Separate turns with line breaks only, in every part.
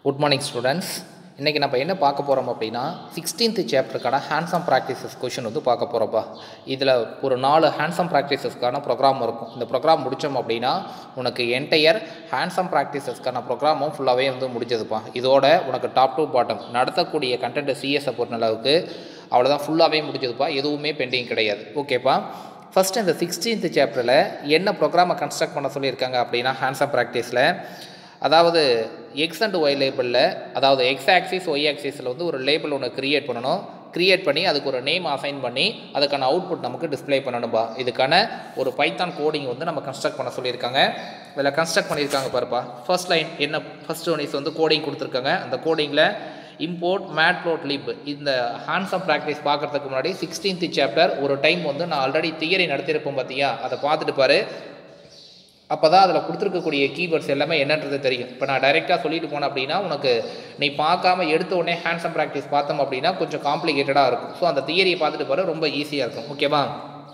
good morning students இன்றைக்கி நம்ம என்ன பார்க்க போகிறோம் அப்படின்னா சிக்ஸ்டீன்த் சாப்டருக்கான ஹேண்ட்ஸம் ப்ராக்டிசஸ் கொஷின் வந்து பார்க்க போகிறோம்ப்பா இதில் ஒரு நாலு ஹேண்ட்ஸம் ப்ராக்டிசஸ்க்கான ப்ரோக்ராம் இருக்கும் இந்த ப்ரோக்ராம் முடித்தோம் அப்படின்னா உனக்கு என்டையர் ஹேண்ட்ஸம் ப்ராக்டிசஸ்க்கான ப்ரோக்ராமும் ஃபுல்லாகவே வந்து முடிஞ்சதுப்பா இதோட உனக்கு டாப் டு பாட்டம் நடத்தக்கூடிய கண்டென்ட் சிஎஸை பொறுத்த அளவுக்கு அவ்வளோதான் ஃபுல்லாகவே முடிஞ்சதுப்பா எதுவுமே பெண்டிங் கிடையாது ஓகேப்பா ஃபஸ்ட்டு இந்த சிக்ஸ்டீன்த் சாப்டரில் என்ன ப்ரோக்ராமை கன்ஸ்ட்ரக்ட் பண்ண சொல்லியிருக்காங்க அப்படின்னா ஹேண்ட்ஸம் ப்ராக்டிஸில் அதாவது எக்ஸ் அண்ட் ஒய் லேபிளில் அதாவது எக்ஸ் ஆக்சிஸ் ஒய் ஆக்சிஸில் வந்து ஒரு லேபிள் ஒன்று க்ரியேட் பண்ணணும் க்ரியேட் பண்ணி அதுக்கு ஒரு நேம் அசைன் பண்ணி அதுக்கான அவுட்புட் நமக்கு டிஸ்ப்ளே பண்ணணும்பா இதுக்கான ஒரு பைத்தான் கோடிங் வந்து நம்ம கன்ஸ்ட்ரக்ட் பண்ண சொல்லியிருக்காங்க இதில் கன்ஸ்ட்ரக்ட் பண்ணியிருக்காங்க பாருப்பா ஃபர்ஸ்ட் லைன் என்ன ஃபர்ஸ்ட் ஒன் இஸ் வந்து கோடிங் கொடுத்துருக்காங்க அந்த கோடிங்கில் இம்போர்ட் மேட்ப்ளோட் லிப் இந்த ஹேண்ட்ஸம் ப்ராக்டிஸ் பார்க்குறதுக்கு முன்னாடி சிக்ஸ்டீன்த் சாப்டர் ஒரு டைம் வந்து நான் ஆல்ரெடி தியரி நடத்தியிருப்போம் பார்த்தியா அதை பார்த்துட்டு பாரு அப்போ தான் அதில் கொடுத்துருக்கக்கூடிய கீவேர்ட்ஸ் எல்லாமே என்னன்றது தெரியும் இப்போ நான் டைரெக்டாக சொல்லிட்டு போனேன் அப்படின்னா உனக்கு நீ பார்க்காம எடுத்த உடனே ஹேண்ட்ஸம் ப்ராக்டிஸ் பார்த்தோம் அப்படின்னா கொஞ்சம் காம்ப்ளிகேட்டடாக இருக்கும் ஸோ அந்த தியரியை பார்த்துட்டு பாரு ரொம்ப ஈஸியாக இருக்கும் ஓகேவா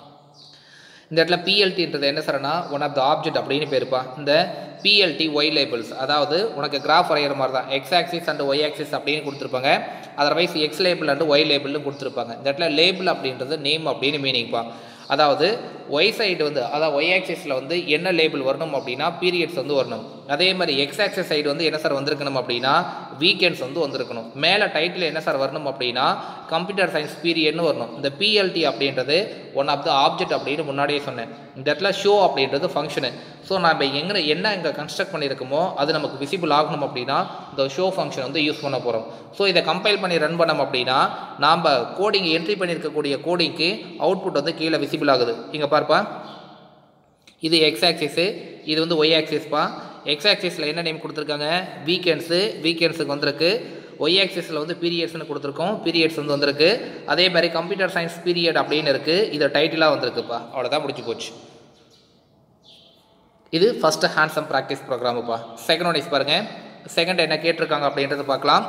இந்த இடத்துல பிஎல்டின்றது என்ன சார்னா ஒன் ஆஃப் த ஆப்ஜெக்ட் அப்படின்னு பேருப்பா இந்த பிஎல்டி ஒய் லேபிள்ஸ் அதாவது உனக்கு கிராஃப் வரைகிற மாதிரி தான் X axis and Y axis அப்படின்னு கொடுத்துருப்பாங்க otherwise X label and Y லேபிள்னு கொடுத்துருப்பாங்க இந்த இடத்துல லேபிள் அப்படின்றது நேம் அப்படின்னு மீனிங்ப்பா அதாவது ஒய் சைடு வந்து அதாவது ஒய் ஆக்சிஸில் வந்து என்ன லேபிள் வரணும் அப்படின்னா பீரியட்ஸ் வந்து வரணும் அதே மாதிரி எக்ஸ் ஆக்சிஸ் சைடு வந்து என்ன சார் வந்திருக்கணும் அப்படின்னா வீக்கெண்ட்ஸ் வந்து வந்திருக்கணும் மேலே டைட்டில் என்ன சார் வரணும் அப்படின்னா கம்ப்யூட்டர் சயின்ஸ் பீரியட்னு வரணும் இந்த பிஎல்டி அப்படின்றது ஒன் ஆஃப் த ஆப்ஜெக்ட் அப்படின்னு முன்னாடியே சொன்னேன் இந்த இடத்துல ஷோ அப்படின்றது ஃபங்க்ஷனு ஸோ நம்ம எங்கே என்ன இங்கே கன்ஸ்ட்ரக்ட் பண்ணியிருக்கோமோ அது நமக்கு விசிபிள் ஆகணும் அப்படின்னா இந்த ஷோ ஃபங்க்ஷன் வந்து யூஸ் பண்ண போகிறோம் ஸோ இதை கம்பைல் பண்ணி ரன் பண்ணோம் அப்படின்னா நாம் கோடிங் என்ட்ரி பண்ணியிருக்கக்கூடிய கோடிங்க்கு அவுட்புட் வந்து கீழே விசிபிள் ஆகுது இங்கே பார்ப்பா இது எக்ஸ் ஆக்சிஸு இது வந்து ஒய் ஆக்சிஸ்ப்பா எக்ஸ் ஆக்சிஸில் என்ன நேம் கொடுத்துருக்காங்க வீக்கெண்ட்ஸு வீக்கெண்ட்ஸுக்கு வந்திருக்கு ஒய் ஆக்சிஸில் வந்து பீரியட்ஸ்னு கொடுத்துருக்கோம் பீரியட்ஸ் வந்து வந்திருக்கு அதே மாதிரி கம்ப்யூட்டர் சயின்ஸ் பீரியட் அப்படின்னு இருக்குது இது டைட்டிலாக வந்திருக்குப்பா அவ்வளோதான் முடிச்சு போச்சு இது ஃபஸ்ட்டு ஹேண்ட்ஸம் ப்ராக்டிஸ் ப்ரோக்ராமுப்பா செகண்ட் ஒன் இஸ் பாருங்கள் செகண்ட் என்ன கேட்டிருக்காங்க அப்படின்றத பார்க்கலாம்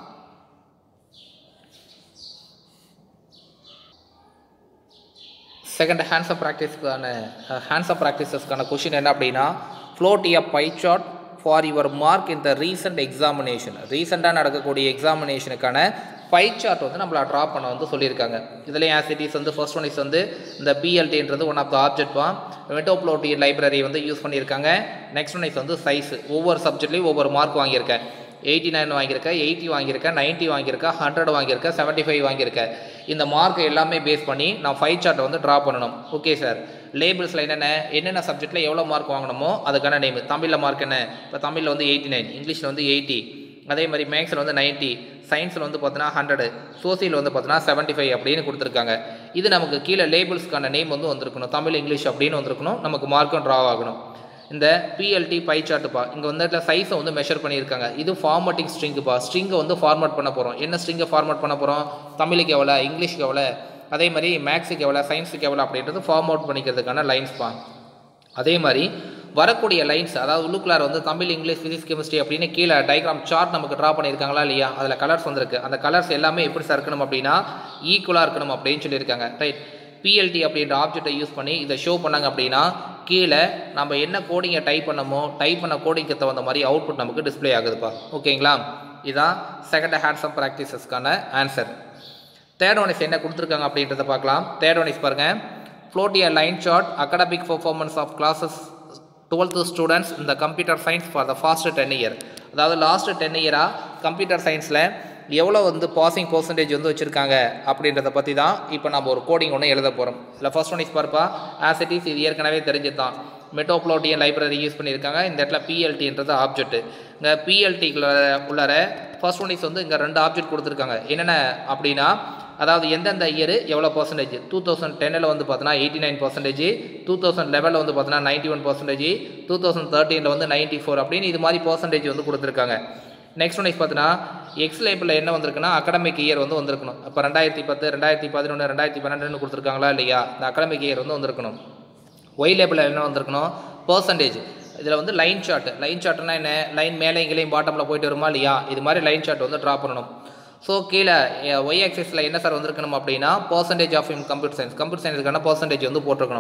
செகண்ட் ஹேண்ட்ஸம் ப்ராக்டிஸ்க்கான ஹேண்ட்ஸம் ப்ராக்டிசஸ்க்கான கொஷின் என்ன அப்படின்னா plot a pie chart for your mark in the recent examination ரீசெண்டாக நடக்கக்கூடிய எக்ஸாமினேஷனுக்கான பை சார்ட் வந்து நம்மளை ட்ரா பண்ண வந்து சொல்லியிருக்காங்க இதுலேயும் ஆசிட்டிஸ் வந்து ஃபர்ஸ்ட் ஒன் இஸ் வந்து இந்த பிஎல்டின்றது ஒன் ஆஃப் த ஆப்ஜெக்ட் தான் மெட்டோப்ளோட்டி லைப்ரரி வந்து யூஸ் பண்ணியிருக்காங்க நெக்ஸ்ட் ஒன் இஸ் வந்து சைஸ் ஒவ்வொரு சப்ஜெக்ட்லேயும் ஒவ்வொரு மார்க் வாங்கியிருக்கேன் எயிட்டி நைன் வாங்கியிருக்கேன் எயிட்டி வாங்கியிருக்கேன் நைன்ட்டி வாங்கியிருக்கேன் ஹண்ட்ரட் வாங்கியிருக்கேன் செவன்ட்டி ஃபைவ் வாங்கியிருக்கேன் இந்த மார்க் எல்லாமே பேஸ் பண்ணி நான் ஃபைவ் சார்ட்டை வந்து ட்ரா பண்ணணும் ஓகே சார் லேபிள்ஸில் என்னென்ன என்னென்ன சப்ஜெக்ட்டில் எவ்வளோ மார்க் வாங்கணுமோ அதுக்கான நேம் தமிழில் மார்க் என்ன இப்போ தமிழில் வந்து எயிட்டி நைன் இங்கிலீஷில் வந்து எயிட்டி அதே மாதிரி மேக்ஸில் வந்து நைன்ட்டி சயின்ஸில் வந்து பார்த்தீங்கன்னா ஹண்ட்ரடு சோசியல் வந்து பார்த்தீங்கன்னா செவன்ட்டி ஃபைவ் அப்படின்னு கொடுத்துருக்காங்க இது நமக்கு கீழே லேபிள்ஸ்க்கான நேம் வந்து வந்திருக்கணும் தமிழ் இங்கிலீஷ் அப்படின்னு வந்திருக்கணும் நமக்கு மார்க்கும் ட்ரா ஆகணும் இந்த பிஎல்டி பை சார்ட்டுப்பா இங்கே வந்து இடத்துல சைஸை வந்து மெஷர் பண்ணியிருக்காங்க இது ஃபார்மட்டிங் ஸ்ட்ரிங்குப்பா ஸ்ட்ரிங்கை வந்து ஃபார்மட் பண்ண போகிறோம் என்ன ஸ்ட்ரிங்கை ஃபார்மட் பண்ண போகிறோம் தமிழுக்கு எவ்வளோ இங்கிலீஷ்க்கு எவ்வளோ அதே மாதிரி மேக்ஸுக்கு எவ்வளோ சயின்ஸுக்கு எவ்வளோ அப்படின்றது ஃபார்ம் அவுட் பண்ணிக்கிறதுக்கான லைன்ஸ்ப்பா அதே மாதிரி வரக்கூடிய லைன்ஸ் அதாவது உள்ளுக்குள்ளார வந்து தமிழ் இங்கிலீஷ் ஃபிசிக்ஸ் கெமிஸ்ட்ரி அப்படின்னு கீழே டயக்ராம் சார்ட் நமக்கு ட்ரா பண்ணியிருக்காங்களா இல்லையா அதில் கலர்ஸ் வந்திருக்கு அந்த கலர்ஸ் எல்லாமே எப்படி சார் இருக்கணும் அப்படின்னா ஈக்குவலாக இருக்கணும் அப்படின்னு சொல்லியிருக்காங்க ரைட் பிஎல்டி அப்படின்ற ஆப்ஜெக்டை யூஸ் பண்ணி இதை ஷோ பண்ணாங்க அப்படின்னா கீழே நம்ம என்ன கோடிங்கை டைப் பண்ணமோ டைப் பண்ண கோடிங்க்கு தகுந்த மாதிரி அவுட்புட் நமக்கு டிஸ்பிளே ஆகுதுப்பா ஓகேங்களா இதுதான் செகண்ட் ஹேண்ட்ஸம் ப்ராக்டிசஸ்க்கான ஆன்சர் தேர்ட் ஒன் இஸ் என்ன கொடுத்துருக்காங்க அப்படின்றத பார்க்கலாம் தேர்ட் ஒன் இஸ் பாருங்கள் plot year line chart academic performance of classes twelfth students இந்த computer science for the past ten year அதாவது லாஸ்ட் டென் இயராக கம்ப்யூட்டர் சயின்ஸில் எவ்வளோ வந்து பாசிங் பர்சன்டேஜ் வந்து வச்சுருக்காங்க அப்படின்றத பற்றி தான் இப்போ நம்ம ஒரு கோடிங் ஒன்று எழுத போகிறோம் இல்லை ஃபர்ஸ்ட் ஒன் இஸ் பார்ப்பா ஆஸ் இட் இஸ் இது ஏற்கனவே தெரிஞ்சது தான் மெட்டோப்ளோட்டியன் லைப்ரரி யூஸ் பண்ணியிருக்காங்க இந்த இடத்துல பிஎல்டின்றது ஆப்ஜெக்ட் இங்கே பிஎல்டிக்குள்ள உள்ளார ஃபர்ஸ்ட் ஒன் இஸ் வந்து இங்கே ரெண்டு ஆப்ஜெக்ட் கொடுத்துருக்காங்க என்னென்ன அப்படின்னா அதாவது எந்தெந்த இயர் எவ்வளோ பர்சன்டேஜ் டூ தௌசண்ட் டென்னில் வந்து பார்த்தோன்னா eighty nine percentage two thousand லெவலில் வந்து பார்த்தோன்னா ninety one percentage two thousand தேர்ட்டீனில் வந்து நைன்ட்டி ஃபோர் அப்படின்னு இது மாதிரி பர்சன்டேஜ் வந்து கொடுத்துருக்காங்க நெக்ஸ்ட் ஒன் பார்த்தீங்கன்னா எக்ஸ் லேபிளில் என்ன வந்திருக்குன்னா அகடமிக் இயர் வந்து வந்திருக்கணும் இப்போ ரெண்டாயிரத்தி பத்து ரெண்டாயிரத்தி பதினொன்று ரெண்டாயிரத்தி பன்னெண்டுன்னு கொடுத்துருக்காங்களா இல்லையா இந்த அகடமிக் இயர் வந்து வந்திருக்கணும் ஒய் லேபிளில் என்ன வந்திருக்கணும் பர்சன்டேஜ் இதில் வந்து லைன் சார்ட் லைன் சார்ட்னா என்ன லைன் மேலே இங்கேயும் பாட்டமில் போயிட்டு வருமா இல்லையா இது மாதிரி லைன் சார்ட் வந்து ட்ரா பண்ணணும் ஸோ கீழே ஒய் ஆக்சிஸில் என்ன சார் வந்திருக்கணும் அப்படின்னா percentage of in computer science computer சயின்ஸுக்கான பர்சன்டேஜ் வந்து போட்டிருக்கணும்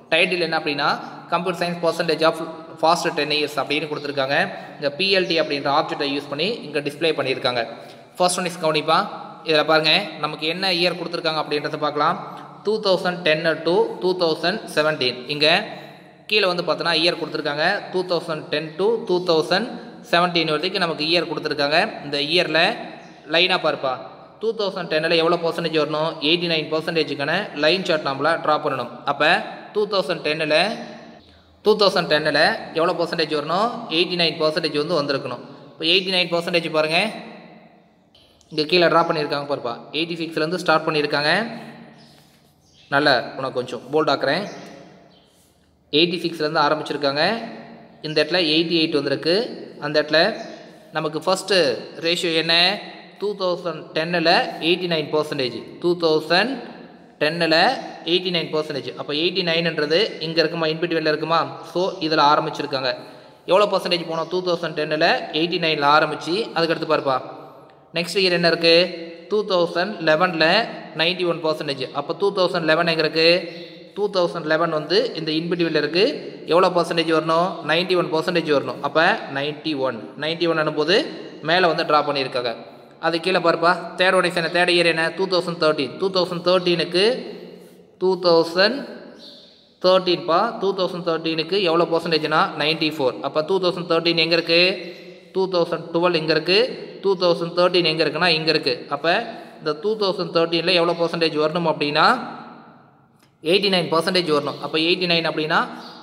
டைட்டில் என்ன அப்படின்னா computer science percentage of past ten years அப்படின்னு கொடுத்துருக்காங்க இங்கே பிஎல்டி அப்படின்ற ஆப்ஜெக்டை யூஸ் பண்ணி இங்கே டிஸ்ப்ளே பண்ணியிருக்காங்க ஃபர்ஸ்ட் ஒன் இஸ் கவனிப்பா இதில் பாருங்கள் நமக்கு என்ன இயர் கொடுத்துருக்காங்க அப்படின்றத பார்க்கலாம் two thousand ten to two thousand seventeen இங்கே கீழே வந்து பார்த்தோன்னா இயர் கொடுத்துருக்காங்க two thousand ten to two thousand seventeen வரைக்கும் நமக்கு இயர் கொடுத்துருக்காங்க இந்த இயரில் லைனாக பார்ப்பா டூ தௌசண்ட் டென்னில் எவ்வளோ பர்சன்டேஜ் வரணும் எயிட்டி நைன் பர்சன்டேஜுக்கான லைன் சார்ட் நம்மள ட்ரா பண்ணணும் அப்போ டூ தௌசண்ட் டென்னில் டூ தௌசண்ட் டென்னில் எவ்வளோ பர்சன்டேஜ் வரணும் எயிட்டி நைன் பர்சன்டேஜ் வந்து வந்திருக்கணும் இப்போ எயிட்டி நைன் பர்சன்டேஜ் பாருங்கள் இங்கே கீழே ட்ரா பண்ணியிருக்காங்க பாருப்பா எயிட்டி சிக்ஸ்லேருந்து ஸ்டார்ட் பண்ணியிருக்காங்க நல்ல உனக்கு கொஞ்சம் போல்ட் ஆக்குறேன் எயிட்டி சிக்ஸ்லேருந்து ஆரம்பிச்சிருக்காங்க இந்த இடத்துல எயிட்டி எயிட் வந்திருக்கு அந்த இடத்துல நமக்கு ஃபஸ்ட்டு ரேஷியோ என்ன டூ தௌசண்ட் டென்னில் eighty nine percentage two thousand டென்னில் எயிட்டி நைன் பர்சன்டேஜ் அப்போ எயிட்டி நைன்ன்றது இங்கே இருக்குமா இன்பிட்வீனில் இருக்குமா ஸோ இதில் ஆரம்பிச்சிருக்காங்க எவ்வளோ பர்சன்டேஜ் போனோம் டூ தௌசண்ட் டென்னில் எயிட்டி நைனில் ஆரம்பித்து அதுக்கடுத்து பாருப்பா நெக்ஸ்ட் இயர் என்ன இருக்குது டூ தௌசண்ட் லெவனில் நைன்ட்டி ஒன் பர்சன்டேஜ் அப்போ டூ தௌசண்ட் லெவன் எங்கே இருக்குது டூ தௌசண்ட் லெவன் வந்து இந்த இன்பிட்வீனில் இருக்குது எவ்வளோ பர்சன்டேஜ் வரணும் நைன்ட்டி ஒன் பர்சன்டேஜ் வரணும் அப்போ நைன்ட்டி ஒன் நைன்ட்டி ஒன் அனும்போது மேலே வந்து ட்ரா பண்ணியிருக்காங்க அது கீழே பாருப்பா தேர்ட் ஒன் என்ன தேர்ட் இயர் என்ன two thousand thirteen two thousand தேர்ட்டீனுக்கு டூ தௌசண்ட் தேர்ட்டீன்ப்பா டூ தௌசண்ட் தேர்ட்டீனுக்கு எவ்வளோ பர்சன்டேஜ்னா நைன்ட்டி ஃபோர் அப்போ டூ தௌசண்ட் தேர்ட்டீன் எங்கே இருக்குது டூ தௌசண்ட் டுவெல் இங்கே இருக்குது டூ தௌசண்ட் தேர்ட்டீன் எங்கே இருக்குன்னா இங்கே இருக்குது அப்போ இந்த டூ தௌசண்ட் தேர்ட்டீனில் எவ்வளோ பர்சன்டேஜ் வரணும் அப்படின்னா எயிட்டி நைன் பர்சன்டேஜ் வரணும் அப்போ எயிட்டி நைன் அப்படின்னா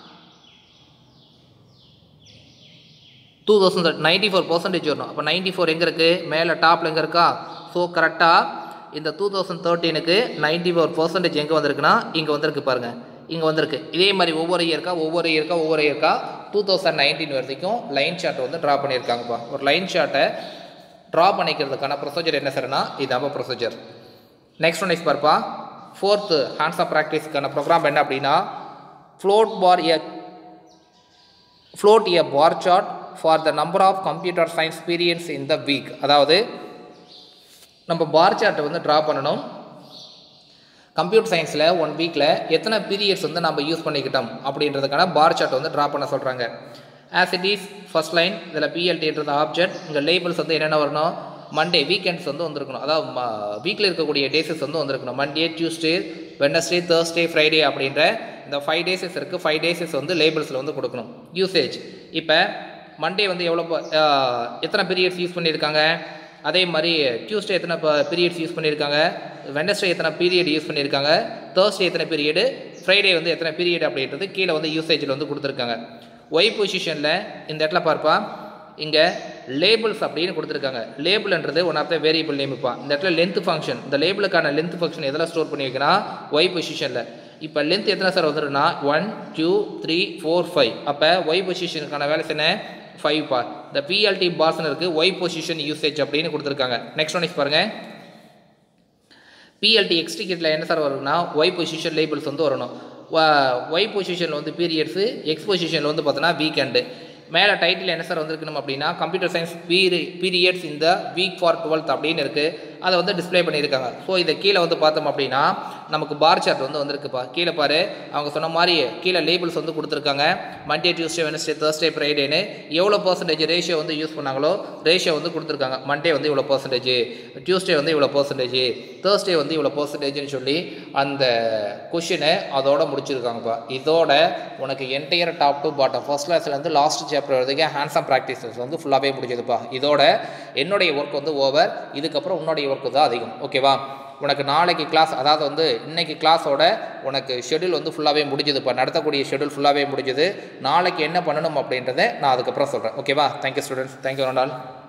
two thousand ninety four percentage வரணும் அப்போ நைன்ட்டி ஃபோர் எங்கே இருக்குது மேலே டாப்பில் எங்கே இருக்கா ஸோ கரெக்டாக இந்த டூ தௌசண்ட் தேர்ட்டீனுக்கு நைன்ட்டி ஃபோர் பர்சன்டேஜ் எங்கே வந்திருக்குன்னா இங்கே வந்திருக்கு பாருங்கள் இங்கே வந்திருக்கு இதே மாதிரி ஒவ்வொரு இயர்க்கா ஒவ்வொரு இயர்க்கா ஒவ்வொரு இயர்க்கா டூ தௌசண்ட் நைன்டீன் வரைக்கும் லைன் சார்ட் வந்து ட்ரா பண்ணியிருக்காங்கப்பா ஒரு லைன் சார்ட்டை ட்ரா பண்ணிக்கிறதுக்கான ப்ரொசீஜர் என்ன சார்னா இதாப்பா ப்ரொசீஜர் நெக்ஸ்ட் ஒன் இஸ் பார்ப்பா ஃபோர்த்து ஹேண்ட்ஸ் ஆஃப் ப்ராக்டிஸ்க்கான ப்ரோக்ராம் என்ன அப்படின்னா plot bar a plot a bar chart for the number of computer science periods in the week அதாவது நம்ம பார் சார்ட்டை வந்து ட்ரா பண்ணணும் கம்ப்யூட்டர் சயின்ஸில் ஒன் வீக்கில் எத்தனை பீரியட்ஸ் வந்து நம்ம யூஸ் பண்ணிக்கிட்டோம் அப்படின்றதுக்கான பார் சார்ட் வந்து ட்ரா பண்ண சொல்கிறாங்க as it is first line இதில் பிஎல்டின்றது ஆப்ஜெக்ட் இங்கே லேபிள்ஸ் வந்து என்னென்ன வரணும் மண்டே வீக்கெண்ட்ஸ் வந்து வந்திருக்கணும் அதாவது வீக்கில் இருக்கக்கூடிய டேஸஸ் வந்து வந்திருக்கணும் Monday Tuesday Wednesday Thursday Friday அப்படின்ற இந்த ஃபைவ் டேஸஸ் இருக்குது ஃபைவ் டேஸஸ் வந்து லேபிள்ஸில் வந்து கொடுக்கணும் யூசேஜ் இப்போ மண்டே வந்து எவ்வளோ ப- ஆஹ் எத்தனை பீரியட்ஸ் யூஸ் பண்ணியிருக்காங்க அதே மாதிரி டியூஸ்டே எத்தனை பீரியட்ஸ் யூஸ் பண்ணியிருக்காங்க வெனஸ்டே எத்தனை பீரியட் யூஸ் பண்ணியிருக்காங்க தேர்ஸ்டே எத்தனை பீரியடு ஃப்ரைடே வந்து எத்தனை பீரியட் அப்படின்றது கீழே வந்து யூசேஜில் வந்து கொடுத்துருக்காங்க ஒய் பொசிஷனில் இந்த இடத்துல பார்ப்பா இங்கே லேபிள்ஸ் அப்படின்னு கொடுத்துருக்காங்க லேபிள்ன்றது ஒன் ஆஃப் த வேரியபிள் நேமுப்பா இந்த இடத்துல லென்த் ஃபங்க்ஷன் இந்த லேபிளுக்கான லென்த் ஃபங்க்ஷன் எதில் ஸ்டோர் பண்ணி வைக்கணும் ஒய் பொசிஷனில் இப்போ லென்த் எத்தனை சார் வந்துருன்னா one two three four five அப்போ ஒய் பொசிஷனுக்கான வேலை என்ன ஃபைவ் பா இந்த பிஎல்டி பார்ஸ்னு இருக்குது ஒய் பொசிஷன் யூசேஜ் அப்படின்னு கொடுத்துருக்காங்க நெக்ஸ்ட் ஒன் இஸ் பாருங்கள் பிஎல்டி எக்ஸ்டிகேட்டில் என்ன சார் வரும்னா ஒய் பொசிஷன் லேபிள்ஸ் வந்து வரணும் ஒய் பொசிஷனில் வந்து பீரியட்ஸு எக்ஸ் பொசிஷனில் வந்து பார்த்தோன்னா வீக்கெண்டு மேலே டைட்டில் என்ன சார் வந்திருக்கணும் அப்படின்னா கம்ப்யூட்டர் சயின்ஸ் பீரி பீரியட்ஸ் இந்த வீக் ஃபார் டுவெல்த் அப்படின்னு இருக்குது அதை வந்து டிஸ்ப்ளே பண்ணியிருக்காங்க ஸோ இதை கீழே வந்து பார்த்தோம் அப்படின்னா நமக்கு பார் சார்ட் வந்து வந்திருக்குப்பா கீழே பாரு அவங்க சொன்ன மாதிரி கீழே லேபிள்ஸ் வந்து கொடுத்துருக்காங்க மண்டே டியூஸ்டே வெனஸ்டே தேர்ஸ்டே ஃப்ரைடேன்னு எவ்வளோ பர்சன்டேஜ் ரேஷியோ வந்து யூஸ் பண்ணாங்களோ ரேஷியோ வந்து கொடுத்துருக்காங்க மண்டே வந்து இவ்வளோ பர்சன்டேஜ் டியூஸ்டே வந்து இவ்வளோ பர்சன்டேஜ் தேர்ஸ்டே வந்து இவ்வளோ பர்சன்டேஜ்னு சொல்லி அந்த கொஷினை அதோட முடிச்சிருக்காங்கப்பா இதோட உனக்கு entire top to bottom first கிளாஸ்லேருந்து லாஸ்ட் சாப்டர் வரைக்கும் ஹேண்ட்ஸம் ப்ராக்டிசஸ் வந்து ஃபுல்லாகவே முடிஞ்சதுப்பா இதோட என்னுடைய ஒர்க் வந்து ஓவர் இதுக்கப்புறம் உன்னுடைய ஒர்க்கு தான் அதிகம் ஓகேவா உனக்கு நாளைக்கு கிளாஸ் அதாவது வந்து இன்னைக்கு கிளாஸோட உனக்கு ஷெடியூல் வந்து ஃபுல்லாகவே முடிஞ்சதுப்பா நடத்தக்கூடிய ஷெடியூல் ஃபுல்லாகவே முடிஞ்சது நாளைக்கு என்ன பண்ணணும் அப்படின்றத நான் அதுக்கப்புறம் சொல்கிறேன் ஓகேவா தேங்க்யூ ஸ்டூடெண்ட்ஸ் தேங்க்யூ நாள்